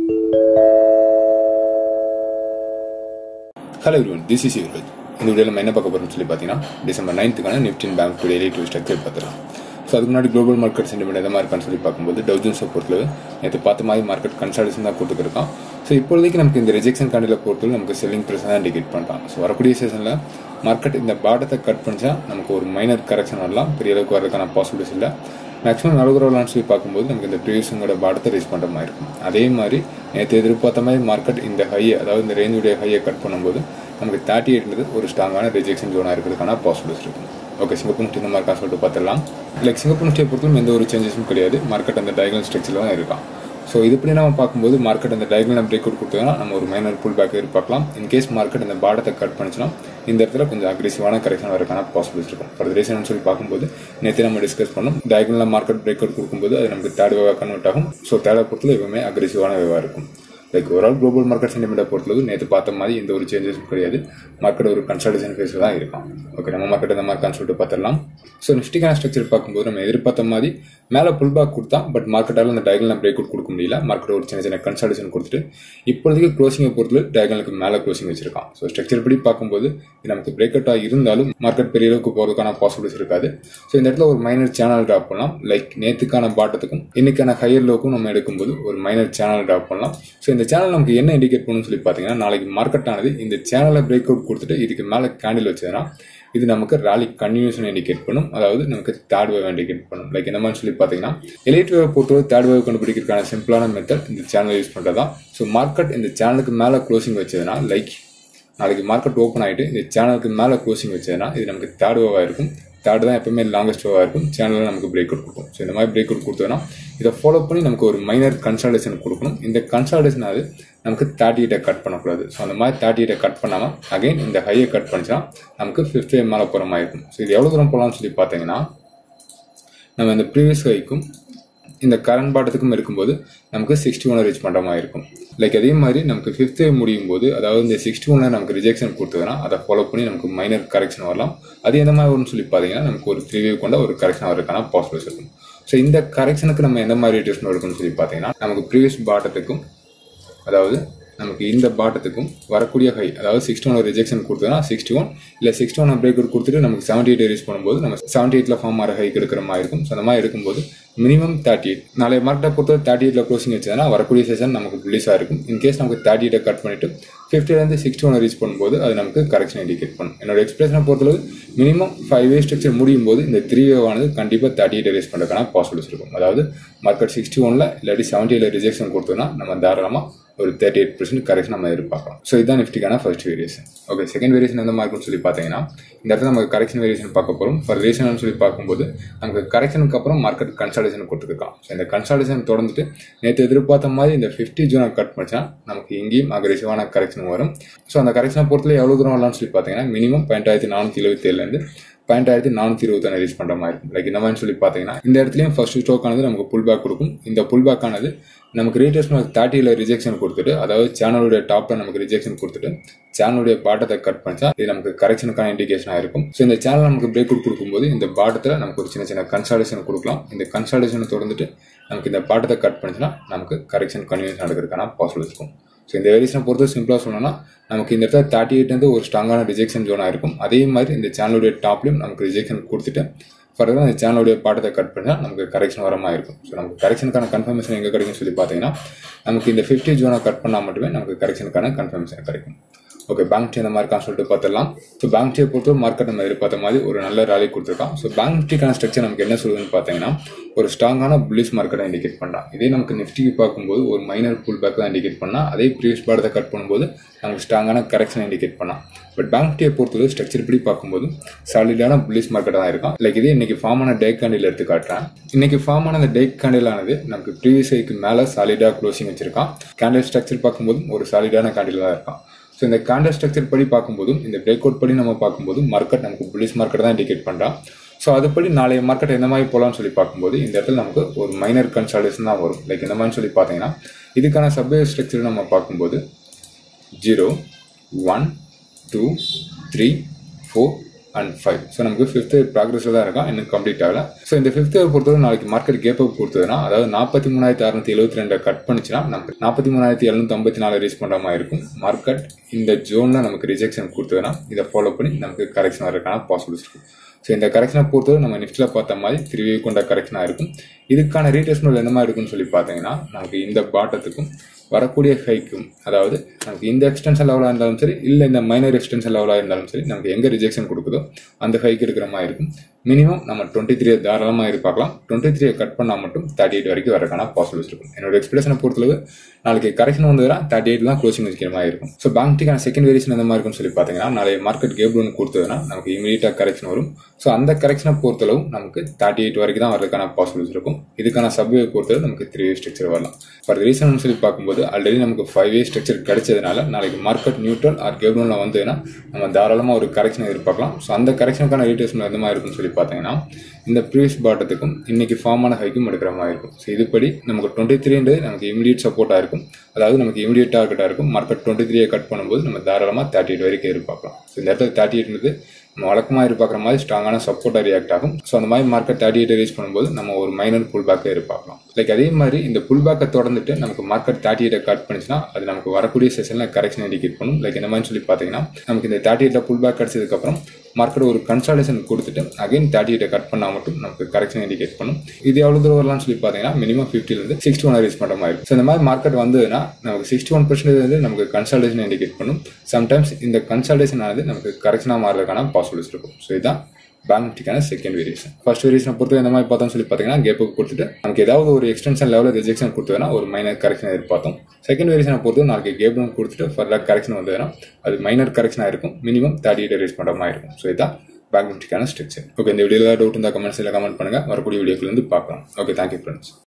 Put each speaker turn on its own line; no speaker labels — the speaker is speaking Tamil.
hello everyone this is Yuvaraj இந்த வீடியோவில் நம்ம என்ன பார்க்க போகிறோம்னு சொல்லி பார்த்தீங்கன்னா டிசம்பர் நைன்த்துக்கான நிஃப்டின் bank to daily to structure பார்த்துக்கலாம் ஸோ அதுக்கு முன்னாடி குளோபல் மார்க்கெட் சென்டிமெண்ட் எந்த மாதிரி இருக்கான்னு சொல்லி பார்க்கும்போது டவுஜன்ஸை பொறுத்தளவு நேற்று பார்த்த மாதிரி மார்க்கெட் கன்சல்டேஷன் தான் கொடுத்துருக்கோம் ஸோ இப்போதைக்கு நமக்கு இந்த ரிஜெக்ஷன் காண்டில் பொறுத்தவரை நமக்கு செல்லிங் ப்ரெஸ் தான் இண்டிகேட் பண்ணுறான் ஸோ வரக்கூடிய சீசனில் மார்க்கெட் இந்த பாட்டத்தை கட் பண்ணிச்சா நமக்கு ஒரு மைனர் கரெக்ஷன் வரலாம் பெரிய அளவுக்கு வரதுக்கான பாசிபிலிட்டிஸ் இல்லை மேக்ஸிமம் நடுவுறவலான்னு சொல்லி பார்க்கும்போது நமக்கு இந்த ப்ரீவியஸுங்களோட பாடத்தை ரீச் பண்ணுற மாதிரி இருக்கும் அதே மாதிரி நேற்று எதிர்பார்த்த மாதிரி மார்க்கெட் இந்த ஹையை அதாவது இந்த ரேஞ்சுடைய ஹையை கட் பண்ணும்போது நமக்கு தேர்ட்டி எயிட்ன்றது ஒரு ஸ்ட்ராங்கான ரிஜெக்ஷன் ஜோனாக இருக்கிறதுக்கான பாசிபிலிட்டிஸ் இருக்கும் ஓகே சிங்கப்பூர் நிஃப்டி இந்த மாதிரி சொல்லிட்டு பார்த்துடலாம் லைக் சிங்கப்பூர் நிஃப்டியை பொறுத்தவரை எந்த ஒரு சேஞ்சஸும் கிடையாது மார்க்கெட் அந்த டயகனல் ஸ்ட்ரக்சரில் தான் இருக்கான் ஸோ இதுபடி நம்ம பார்க்கும்போது மார்க்கெட் அந்த டயகனல் பிரேக் அவுட் கொடுத்தோம்னா நம்ம ஒரு மைனர் புல் பேக் எதிர்பார்க்கலாம் இன்கேஸ் மார்க்கெட் அந்த பாடத்தை கட் பண்ணிச்சுன்னா இந்த இடத்துல கொஞ்சம் அக்ரெசிவான கரெக்ஷன் வரக்கான பாசிபிலிட்டிஸ் இருக்கும் ஃபார் ரீசன் சொல்லி பார்க்கும்போது நேற்று நம்ம டிஸ்கஸ் பண்ணோம் டயகனல் மார்க்கெட் பிரேக் அவுட் கொடுக்கும்போது அது நமக்கு தேர்ட் வேவாக கன்வெர்ட் ஆகும் ஸோ தேர்டை பொறுத்தவரை எப்பவுமே அக்ரெசிவான வேவாக இருக்கும் லைக் ஓவரால் குளோபல் மார்க்கெட் சென்டிமெண்ட்டை பொறுத்தளவு நேற்று பார்த்த மாதிரி எந்த ஒரு சேஞ்சஸும் கிடையாது மார்க்கெட் ஒரு கன்சல்டேஷன் ஃபேஸில் தான் இருக்கும் ஓகே நம்ம மார்க்கெட் இந்த மாதிரி கன்சல்ட்டு பார்த்துடலாம் ஸோ நிஃப்டிக்கான ஸ்ட்ரக்சர் பார்க்கும்போது நம்ம எதிர்பார்த்த மாதிரி மேலே புல் பேக் கொடுத்தா பட் மார்க்கெட்டால் அந்த டயகனல் பிரேக் அவுட் கொடுக்க முடியல மார்க்கெட் ஒரு சின்ன சின்ன கன்சல்டேஷன் கொடுத்துட்டு இப்போதைக்கு க்ளோசிங்கை பொறுத்தவரை டயகனலுக்கு மேலே க்ளோசிங் வச்சிருக்கான் ஸோ ஸ்ட்ரக்சர் படி பார்க்கும்போது இது நமக்கு பிரேக் அவுட் இருந்தாலும் மார்க்கெட் பெரிய அளவுக்கு போகிறதுக்கான பாசிபிலிட்டிஸ் இருக்காது ஸோ இந்த இடத்துல ஒரு மைனர் சேனல் ட்ராப் பண்ணலாம் லைக் நேற்றுக்கான பாட்டத்துக்கும் இன்னைக்கான ஹையர் லோக்கும் நம்ம எடுக்கும்போது ஒரு மைனர் சேனல் ட்ராப் பண்ணலாம் ஸோ இந்த சேனல் நமக்கு என்ன இண்டிகேட் பண்ணுன்னு சொல்லி பார்த்தீங்கன்னா நாளைக்கு மார்க்கெட் ஆனது இந்த சேனலை பிரேக் அவுட் கொடுத்துட்டு இதுக்கு மேலே கேண்டில் வச்சதுன்னா இது நமக்கு ராலி கன்யூஷன் இண்டிகேட் பண்ணும் அதாவது நமக்கு தேர்ட் வேவ் இண்டிகேட் பண்ணும் லைக் என்ன மாதிரி சொல்லி பார்த்தீங்கன்னா எலைட் வேவ் பொறுத்தவரை தேர்ட் வேவ் கண்டுபிடிக்கிறதுக்கான சிம்பிளான மெத்தட் இந்த சேனல் யூஸ் பண்ணுறதா ஸோ மார்க்கெட் இந்த சேனலுக்கு மேலே க்ளோசிங் வச்சதுன்னா லைக் நாளைக்கு மார்க்கெட் ஓப்பன் ஆகிட்டு இந்த சேனலுக்கு மேலே க்ளோசிங் வச்சதுன்னா இது நமக்கு தேர்ட் வேவாக இருக்கும் தேர்ட் தான் எப்பவுமே லாங்கஸ்ட் வேவாக இருக்கும் சேனலில் நமக்கு பிரேக் அவுட் கொடுக்கும் ஸோ இந்த மாதிரி பிரேக் அவுட் கொடுத்தோன்னா இதை ஃபாலோ பண்ணி நமக்கு ஒரு மைனர் கன்சல்டேஷன் கொடுக்கணும் இந்த கன்சல்டேஷன் அது நமக்கு தேர்ட்டி எயிட்டை கட் பண்ணக்கூடாது ஸோ அந்த மாதிரி தேர்ட்டி எயிட்டை கட் பண்ணாமல் அகைன் இந்த ஹையை கட் பண்ணிச்சுன்னா நமக்கு ஃபிஃப்டி மேலே போகிற மாதிரி இருக்கும் ஸோ இது எவ்வளோ தூரம் போகலாம்னு சொல்லி பார்த்தீங்கன்னா நம்ம இந்த ப்ரீவியஸ் ஹைக்கும் இந்த கரண்ட் பாட்டத்துக்கும் இருக்கும்போது நமக்கு சிக்ஸ்டி ஒன் ரீச் பண்ணுற மாதிரி இருக்கும் லைக் அதே மாதிரி நமக்கு ஃபிஃப்த் முடியும் போது அதாவது இந்த சிக்ஸ்டி ஒன்ல நமக்கு ரிஜெக்ஷன் கொடுத்ததுன்னா அதை ஃபாலோ பண்ணி நமக்கு மைனர் கரெக்ஷன் வரலாம் அது எந்த மாதிரி வரும்னு சொல்லி பார்த்தீங்கன்னா நமக்கு ஒரு த்ரீ வேவ் கொண்ட ஒரு கரெக்ஷன் வரதுக்கான பாசிபிலிட்டிஸ் இருக்கும் ஸோ இந்த கரெக்ஷனுக்கு நம்ம எந்த மாதிரி டெஸ்ட் எடுக்கணும்னு சொல்லி பார்த்தீங்கன்னா நமக்கு ப்ரீவியஸ் பாட்டத்துக்கும் அதாவது நமக்கு இந்த பாட்டத்துக்கும் வரக்கூடிய ஹை அதாவது சிக்ஸ்டி ஒன் ரிஜெக்ஷன் கொடுத்ததுன்னா சிக்ஸ்டி ஒன் இல்லை சிக்ஸ்டி ஒன் பிரேக் அவுட் கொடுத்துட்டு நமக்கு செவன்டி எயிட் ரீச் பண்ணும்போது நம்ம செவன்டி எயிட்டில் ஃபார்ம் ஆகிற ஹைக்கு எடுக்கிற மாதிரி இருக்கும் ஸோ அந்த மாதிரி எடுக்கும்போது மினிமம் தேர்ட்டி எயிட் நாளைய மார்க்கெட்டை பொறுத்தவரை தேர்ட்டி எயிட்டில் க்ளோசிங் வச்சதுன்னா வரக்கூடிய செஷன் நமக்கு ரிலீஸாக இருக்கும் இன்கேஸ் நமக்கு தேர்ட்டி எயிட்டை கட் பண்ணிட்டு ஃபிஃப்டிலேருந்து சிக்ஸ்டி ஒன் ரீச் பண்ணும்போது அது நமக்கு கரெக்ஷன் இண்டிகேட் பண்ணும் என்னோட எக்ஸ்பிரஷனை பொறுத்தளவு மினிமம் ஃபைவ் வே ஸ்ட்ரக்சர் முடியும் போது இந்த த்ரீ வேவானது கண்டிப்பாக தேர்ட்டி எயிட் ரீச் பண்ணுறதுக்கான பாசிபிலிட்டிஸ் இருக்கும் அதாவது மார்க்கெட் சிக்ஸ்டி ஒனில் இல்லாட்டி செவன்ட்டி எயிட்டில் ரிஜெக்ஷன் கொடுத்தோன்னா நம்ம தாராளமாக ஒரு தேர்ட்டி எயிட் பர்சன்ட் கரெக்ஷன் நம்ம எதிர்பார்க்கலாம் ஸோ இதுதான் நிஃப்டிக்கான first variation okay second variation எந்த மாதிரி இருக்கும்னு சொல்லி பார்த்தீங்கன்னா இந்த இடத்துல நமக்கு கரெக்ஷன் வேரியேஷன் பார்க்க போகிறோம் ஃபார் ரீசன் சொல்லி பார்க்கும்போது நமக்கு கரெக்ஷனுக்கு அப்புறம் மார்க்கெட் கன்சல்டேஷன் கொடுத்துருக்கான் ஸோ இந்த கன்சல்டேஷன் தொடர்ந்துட்டு நேற்று எதிர்பார்த்த மாதிரி இந்த ஃபிஃப்டி ஜூனை கட் பண்ணிச்சா நமக்கு இங்கேயும் அக்ரெசிவான கரெக்ஷன் வரும் ஸோ அந்த கரெக்ஷனை பொறுத்தல எவ்வளோ தூரம் வரலாம்னு சொல்லி பார்த்தீங்கன்னா மினிமம் பன்னெண்டாயிரத்தி நானூற்றி எழுபத்தி ஏழுலேருந்து பன்னெண்டாயிரத்தி நானூற்றி இருபத்தொன்று ரீச் பண்ணுற மாதிரி இருக்கும் லைக் இந்த மாதிரி சொல்லி பார்த்தீங்கன்னா இந்த இடத்துலையும் ஃபர்ஸ்ட் ஸ்டோக் ஆனது நமக்கு புல் பேக் கொடுக்கும் இந்த புல் பேக் ஆனது நமக்கு ரீட்டர்ஸ் தேர்ட்டியில் ரிஜெக்ஷன் கொடுத்துட்டு அதாவது சேனலுடைய டாப்பில் நமக்கு ரிஜெக்ஷன் கொடுத்துட்டு சேனலுடைய பாட்டத்தை கட் பண்ணிச்சா இது நமக்கு கரெக்ஷனுக்கான இண்டிகேஷனாக இருக்கும் ஸோ இந்த சேனல் நமக்கு பிரேக் அவுட் கொடுக்கும்போது இந்த பாட்டத்தில் நமக்கு ஒரு சின்ன சின்ன கன்சல்டேஷன் கொடுக்கலாம் இந்த கன்சல்டேஷனை தொடர்ந்துட்டு நமக்கு இந்த பாட்டத்தை கட் பண்ணிச்சுன்னா நமக்கு கரெக்ஷன் கன்வீனியன்ஸ் நடக்கிறதுக்கான பாசிபிள் இருக்கும் ஸோ இந்த வேரியேஷனை பொறுத்து சிம்பிளாக சொல்லணும்னா நமக்கு இந்த இடத்துல தேர்ட்டி எயிட் வந்து ஒரு ஸ்ட்ராங்கான ரிஜெக்ஷன் ஜோனாக இருக்கும் அதே மாதிரி இந்த சேனலுடைய டாப்லையும் நமக்கு ரிஜெக்ஷன் கொடுத்துட்டு ஃபர்தராக அந்த சேனலுடைய பாட்டத்தை கட் பண்ணால் நமக்கு கரெக்ஷன் வர மாதிரி இருக்கும் ஸோ நமக்கு கரெக்ஷனுக்கான கன்ஃபர்மேஷன் எங்கே கிடைக்கும்னு சொல்லி பார்த்தீங்கன்னா நமக்கு இந்த ஃபிஃப்டி ஜோனை கட் பண்ணால் மட்டுமே நமக்கு கரெக்ஷனுக்கான கன்ஃபர்மேஷன் கிடைக்கும் ஓகே பேங்க் டீ இந்த மாதிரி கான் சொல்லிட்டு பார்த்துடலாம் ஸோ பேங்க் டீயை பொறுத்த மார்க்கெட் நம்ம எதிர்பார்த்த மாதிரி ஒரு நல்ல ராலி கொடுத்துருக்கான் ஸோ பேங்க் டீக்கான ஸ்ட்ரக்சர் நமக்கு என்ன சொல்லுதுன்னு பார்த்தீங்கன்னா ஒரு ஸ்ட்ராங்கான புல்லிஷ் மார்க்கெட்டை இண்டிகேட் பண்ணலாம் இதே நமக்கு நிஃப்டிக்கு பார்க்கும்போது ஒரு மைனர் புல் பேக் தான் இண்டிகேட் பண்ணால் அதே ப்ரீவியஸ் பாடத்தை கட் பண்ணும்போது நமக்கு ஸ்ட்ராங்கான கரெக்ஷன் இண்டிகேட் பண்ணலாம் பட் பேங்க் டீயை பொறுத்தவரை ஸ்ட்ரக்சர் இப்படி பார்க்கும்போது சாலிடான புல்லிஷ் மார்க்கெட்டாக தான் இருக்கும் லைக் இதே இன்னைக்கு ஃபார்ம் ஆன டேக் கேண்டில் எடுத்து காட்டுறேன் இன்னைக்கு ஃபார்ம் ஆன அந்த டேக் கேண்டில் ஆனது நமக்கு ப்ரீவியஸ் ஐக்கு மேலே சாலிடாக க்ளோசிங் வச்சிருக்கான் கேண்டில் ஸ்ட்ரக்சர் பார்க்கும்போது ஒரு சாலிடான கேண்டில் தான் இருக்கான் ஸோ இந்த கேண்டல் ஸ்ட்ரக்சர் படி பார்க்கும்போதும் இந்த பிரேக் அவுட் படி நம்ம பார்க்கும்போது மார்க்கெட் நமக்கு புல்லிஷ் மார்க்கெட் தான் இண்டிகேட் பண்ணுறான் ஸோ அதுபடி நாளைய மார்க்கெட் எந்த மாதிரி போகலாம்னு சொல்லி பார்க்கும்போது இந்த இடத்துல நமக்கு ஒரு மைனர் கன்சல்டேஷன் தான் வரும் லைக் எந்த மாதிரி சொல்லி பார்த்தீங்கன்னா இதுக்கான சப்வே ஸ்ட்ரக்சர் நம்ம பார்க்கும்போது zero one two three four and five so நமக்கு ஃபிஃப்த் இயர் ப்ராக்ரஸில் தான் இருக்கும் இன்னும் கம்ப்ளீட் ஆகல ஸோ இந்த ஃபிஃப்த் இயர் பொறுத்தவரை நாளைக்கு மார்க்கெட் கேப் அப் கொடுத்ததுன்னா அதாவது நாற்பத்தி மூணாயிரத்தி அறுநூத்தி எழுபத்தி ரெண்டை கட் பண்ணிச்சுன்னா நமக்கு நாற்பத்தி மூணாயிரத்தி எழுநூத்தி ஐம்பத்தி நாலு ரீச் பண்ணுற மாதிரி இருக்கும் மார்க்கெட் இந்த ஜோனில் நமக்கு ரிஜெக்ஷன் கொடுத்ததுன்னா இதை ஃபாலோ பண்ணி நமக்கு கரெக்ஷன் வரதுக்கான பாசிபிலிட்டிஸ் இருக்கும் ஸோ இந்த கரெக்ஷனை பொறுத்தவரை நம்ம நிஃப்டியில் பார்த்த மாதிரி திருவி கொண்ட கரெக்ஷனாக இருக்கும் இதுக்கான ரீடெஸ்ட்மெண்ட் என்ன மாதிரி இருக்கும்னு சொல்லி பார்த்தீங்கன்னா நமக்கு இந்த பாட்டத்துக்கும் வரக்கூடிய ஹைக்கும் அதாவது நமக்கு இந்த எக்ஸ்டென்ஷன் லெவலாக இருந்தாலும் சரி இல்லை இந்த மைனர் எக்ஸ்டென்ஷன் லெவலாக இருந்தாலும் சரி நமக்கு எங்கே ரிஜெக்ஷன் கொடுக்குதோ அந்த ஹைக்கு இருக்கிற மாதிரி இருக்கும் மினிமம் நம்ம டுவெண்ட்டி த்ரீ தாராளமாக இருப்பாக்கலாம் டுவெண்ட்டி த்ரீ கட் பண்ணால் மட்டும் தேர்ட்டி எயிட் வரைக்கும் வரக்கான பாசிபிலிட்டிஸ் இருக்கும் என்னோட எக்ஸ்பிரஷனை பொறுத்தளவு நாளைக்கு கரெக்ஷன் வந்ததுனா தேர்ட்டி எயிட் தான் க்ளோசிங் வச்சுக்கிற மாதிரி இருக்கும் ஸோ பேங்க்டிக்கான செகண்ட் வேரியேஷன் எந்த மாதிரி இருக்கும்னு சொல்லி பார்த்தீங்கன்னா நாளைய மார்க்கெட் கேப் ஒன்று கொடுத்ததுன்னா நமக்கு இமீடியட்டாக கரெக்ஷன் வரும் ஸோ அந்த கரெக்ஷனை பொறுத்தளவு நமக்கு தேர்ட்டி எயிட் வரைக்கும் தான் வரதுக்கான பாசிபிலிட்டிஸ் இருக்கும் இதுக்கான சப்வே பொறுத்தது நமக்கு த்ரீ வே ஸ்ட்ரக்சர் வரலாம் ஃபார் ரீசன் சொல்லி பார்க்கும்போது ஆல்ரெடி நமக்கு ஃபைவ் வே ஸ்ட்ரக்சர் கிடைச்சதுனால நாளைக்கு மார்க்கெட் நியூட்ரல் ஆர் கேப் ஒன்ல வந்ததுன்னா நம்ம தாராளமாக ஒரு கரெக்ஷன் எதிர்பார்க்கலாம் ஸோ அந்த கரெக்ஷனுக்கான ரீட்டேஷன் எந்த மாதிரி இருக்கும்னு சொல்லி பார்த்தீங்கன்னா இந்த ப்ரீவியஸ் பாட்டத்துக்கும் இன்னைக்கு ஃபார்ம் ஆன ஹைக்கும் எடுக்கிற மாதிரி இருக்கும் ஸோ இதுபடி நமக்கு டுவெண்ட்டி த்ரீன்றது நமக்கு இமீடியட் சப்போர்ட்டாக இருக்கும் அதாவது நமக்கு இமீடியட் டார்கெட்டாக இருக்கும் மார்க்கெட் டுவெண்ட்டி த்ரீயை கட் பண்ணும்போது நம்ம தாராளமாக தேர்ட்டி எயிட் வரைக்கும் எதிர்பார்க்கலாம் ஸோ இந்த இடத்துல தேர்ட்டி எயிட்ன்றது நம்ம வழக்கமாக எதிர்பார்க்குற மாதிரி ஸ்ட்ராங்கான சப்போர்ட்டாக ரியாக்ட் ஆகும் ஸோ அந்த மாதிரி மார்க்கெட் தேர்ட்டி எயிட் ரீச் பண்ணும்போது நம்ம ஒரு மைனர் புல் பேக்கை எதிர்பார்க்கலாம் லைக் அதே மாதிரி இந்த புல் பேக்கை தொடர்ந்துட்டு நமக்கு மார்க்கெட் தேர்ட்டி எயிட்டை கட் பண்ணிச்சுன்னா அது நமக்கு வரக்கூடிய செஷனில் கரெக்ஷன் இண்டிகேட் பண்ணும் லைக் என்ன மாதிரி சொல்லி பார்த்தீங்கன்னா நமக்கு இந்த தேர்ட்டி எயிட்டில் புல் பேக் கிடச்சதுக்கப்புறம் மார்க்கெட் ஒரு கன்சாலேஷன் கொடுத்துட்டு அகைன் தேர்ட்டி எயிட்டை கட் பண்ணால் மட்டும் நமக்கு கரெக்ஷன் இண்டிகேட் பண்ணும் இது எவ்வளோ தூரம் வரலாம்னு சொல்லி பார்த்தீங்கன்னா மினிமம் ஃபிஃப்டிலேருந்து சிக்ஸ்டி ஒன் ரீச் பண்ணுற மாதிரி ஸோ இந்த மாதிரி மார்க்கெட் வந்ததுன்னா நமக்கு சிக்ஸ்டி ஒன் பர்சன்டேஜ் வந்து நமக்கு கன்சாலேஷன் இண்டிகேட் பண்ணும் சம்டைம்ஸ் இந்த கன்சாலேஷன் ஆனது நமக்கு கரெக்ஷனாக மாறுறதுக்கான பாசிபிலிட்டிஸ் இருக்கும் ஸோ இதுதான் பேங்க் நிஃப்டிக்கான செகண்ட் வேரியேஷன் ஃபர்ஸ்ட் வேரியேஷனை பொறுத்து இந்த மாதிரி பார்த்தோம்னு சொல்லி பார்த்தீங்கன்னா கேப்புக்கு கொடுத்துட்டு நமக்கு ஏதாவது ஒரு எக்ஸ்டென்ஷன் லெவலில் ரிஜெக்ஷன் கொடுத்ததுன்னா ஒரு மைனர் கரெக்ஷன் எதிர்பார்த்தோம் செகண்ட் வேரியேஷனை பொறுத்து நாளைக்கு கேப் கொடுத்துட்டு ஃபர்தர் கரெக்ஷன் வந்ததுன்னா அது மைனர் கரெக்ஷனாக இருக்கும் மினிமம் தேர்ட்டி எயிட் ரீச் பண்ணுற மாதிரி இருக்கும் ஸோ இதுதான் பேங்க் நிஃப்டிக்கான ஸ்ட்ரக்சர் ஓகே இந்த வீடியோவில் டவுட் இருந்தால் கமெண்ட்ஸில் கமெண்ட் பண்ணுங்கள் வரக்கூடிய வீடியோக்குள்ள இருந்து பார்க்கலாம் ஓகே தேங்க்யூ ஃப்ரெண்ட்ஸ்